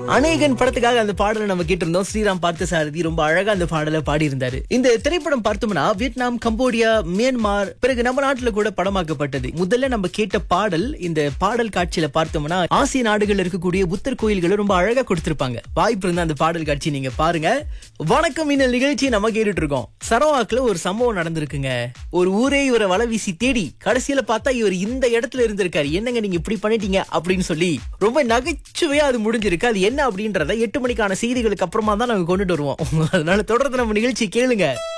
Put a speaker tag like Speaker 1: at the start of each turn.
Speaker 1: அநேகன் படத்துக்காக அந்த பாடலை நம்ம கேட்டிருந்தோம் ஸ்ரீராம் பார்த்த சாரதி ரொம்ப அழகா அந்த பாடலை பாடியிருந்தாரு இந்த திரைப்படம் பார்த்தோம்னா வியட்நாம் கம்போடியா மியான்மார் பிறகு நம்ம நாட்டுல கூட படமாக்கப்பட்டது முதல்ல நம்ம கேட்ட பாடல் இந்த பாடல் காட்சியில பார்த்தோம்னா ஆசிய நாடுகள் இருக்கக்கூடிய புத்தர் கோயில்களை ரொம்ப அழகா கொடுத்திருப்பாங்க வாய்ப்பு இருந்தா அந்த பாடல் காட்சி நீங்க பாருங்க வணக்கம் இந்த நிகழ்ச்சி நம்ம கேட்டுட்டு இருக்கோம் சரவாக்குல ஒரு சம்பவம் நடந்திருக்குங்க ஒரு ஊரே இவரை வலை வீசி தேடி கடைசியில பார்த்தா இவர் இந்த இடத்துல இருந்திருக்காரு என்னங்க நீங்க இப்படி பண்ணிட்டீங்க அப்படின்னு சொல்லி ரொம்ப நகைச்சுவையா அது முடிஞ்சிருக்கு அது என்ன அப்படின்றத எட்டு மணிக்கான செய்திகளுக்கு அப்புறமா தான் நாங்க கொண்டுட்டு வருவோம் அதனால தொடர்ந்து நம்ம நிகழ்ச்சி கேளுங்க